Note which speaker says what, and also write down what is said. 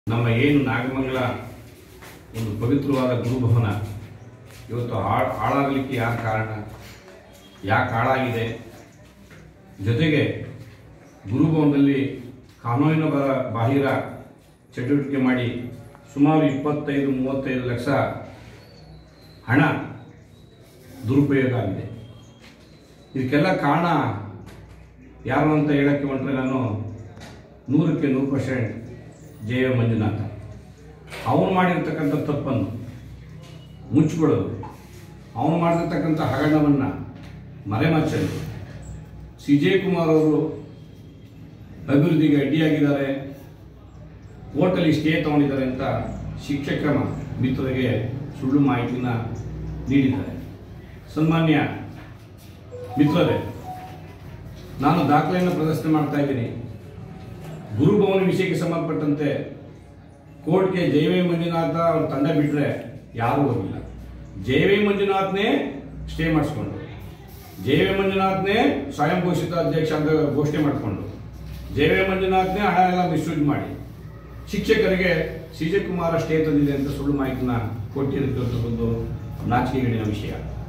Speaker 1: ನಮ್ಮ ಏನು ನಾಗಮಂಗಲ ಒಂದು ಪವಿತ್ರವಾದ ಗುರುಭವನ ಇವತ್ತು ಹಾಳ್ ಹಾಳಾಗಲಿಕ್ಕೆ ಯಾರು ಕಾರಣ ಯಾಕೆ ಹಾಳಾಗಿದೆ ಜೊತೆಗೆ ಗುರುಭವನದಲ್ಲಿ ಕಾನೂನಿನ ಬರ ಬಾಹಿರ ಚಟುವಟಿಕೆ ಮಾಡಿ ಸುಮಾರು ಇಪ್ಪತ್ತೈದು ಮೂವತ್ತೈದು ಲಕ್ಷ ಹಣ ದುರುಪಯೋಗ ಆಗಿದೆ ಇದಕ್ಕೆಲ್ಲ ಕಾರಣ ಯಾರು ಅಂತ ಹೇಳಕ್ಕೆ ಹೊಂಟ್ರೆ ನಾನು ನೂರಕ್ಕೆ ನೂರು ಪರ್ಸೆಂಟ್ ಜಯ ಮಂಜುನಾಥ ಅವನು ಮಾಡಿರ್ತಕ್ಕಂಥ ತಪ್ಪನ್ನು ಮುಚ್ಚಿಕೊಳ್ಳೋದು ಅವನು ಮಾಡಿರ್ತಕ್ಕಂಥ ಹಗರಣವನ್ನು ಮರೆಮಾಚಲು ಸಿ ಜೆ ಕುಮಾರ್ ಅವರು ಅಭಿವೃದ್ಧಿಗೆ ಅಡ್ಡಿಯಾಗಿದ್ದಾರೆ ಕೋರ್ಟಲ್ಲಿ ಸ್ಟೇ ತಗೊಂಡಿದ್ದಾರೆ ಅಂತ ಶಿಕ್ಷಕ ಮಿತ್ರರಿಗೆ ಸುಳ್ಳು ಮಾಹಿತಿನ ನೀಡಿದ್ದಾರೆ ಸನ್ಮಾನ್ಯ ಮಿತ್ರರೇ ನಾನು ದಾಖಲೆಯನ್ನು ಪ್ರದರ್ಶನ ಮಾಡ್ತಾ ಇದ್ದೀನಿ ಗುರುಭವನ ವಿಷಯಕ್ಕೆ ಸಂಬಂಧಪಟ್ಟಂತೆ ಕೋರ್ಟ್ಗೆ ಜೈವೇ ಮಂಜುನಾಥ ಅವ್ರ ತಂಡ ಬಿಟ್ಟರೆ ಯಾರೂ ಹೋಗಿಲ್ಲ ಜೈವೇ ಮಂಜುನಾಥ್ನೇ ಸ್ಟೇ ಮಾಡಿಸ್ಕೊಂಡು ಜೈವೇ ಮಂಜುನಾಥ್ನೇ ಸ್ವಯಂ ಘೋಷಿತ ಅಧ್ಯಕ್ಷ ಅಂತ ಘೋಷಣೆ ಮಾಡಿಕೊಂಡು ಜೈವೇ ಮಂಜುನಾಥ್ನೇ ಹಣ ಎಲ್ಲ ಮಿಸ್ಯೂಸ್ ಮಾಡಿ ಶಿಕ್ಷಕರಿಗೆ ಸಿ ಜೆ ಕುಮಾರ ಸ್ಟೇ ತಂದಿದೆ ಅಂತ ಸುಳ್ಳು ಮಾಹಿತಿನ ಕೊಟ್ಟಿರ್ತಕ್ಕಂಥದ್ದು ನಾಚಿಕೆಗೇಡಿನ ವಿಷಯ